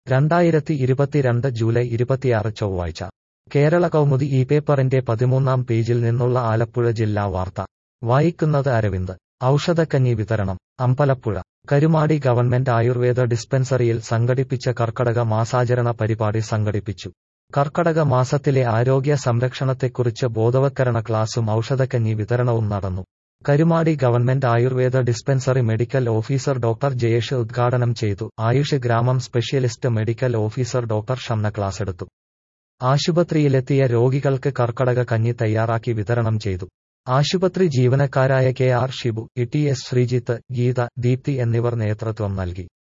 രണ്ടായിരത്തി ഇരുപത്തിരണ്ട് ജൂലൈ ഇരുപത്തിയാറ് ചൊവ്വാഴ്ച കേരള കൗമുദി ഈ പേപ്പറിന്റെ പതിമൂന്നാം പേജിൽ നിന്നുള്ള ആലപ്പുഴ ജില്ലാ വാർത്ത വായിക്കുന്നത് അരവിന്ദ് ഔഷധക്കഞ്ഞി വിതരണം അമ്പലപ്പുഴ കരുമാടി ഗവൺമെന്റ് ആയുർവേദ ഡിസ്പെൻസറിയിൽ സംഘടിപ്പിച്ച കർക്കടക മാസാചരണ പരിപാടി സംഘടിപ്പിച്ചു കർക്കടക മാസത്തിലെ ആരോഗ്യ സംരക്ഷണത്തെക്കുറിച്ച് ബോധവത്കരണ ക്ലാസും ഔഷധക്കഞ്ഞി വിതരണവും നടന്നു Karumady government Ayurveda dispensary medical officer doctor Jayesh ഉദ്ഘാടനം ചെയ്തു ആയുഷ് ഗ്രാമം specialist medical officer doctor Shamna ക്ലാസെടുത്തു ആശുപത്രിയിലെത്തിയ രോഗികൾക്ക് കർക്കടക കഞ്ഞി തയ്യാറാക്കി വിതരണം ചെയ്തു ആശുപത്രി ജീവനക്കാരായ K R Shibu E T S Sreejith Geetha Deepthi എന്നിവർ നേതൃത്വം നൽകി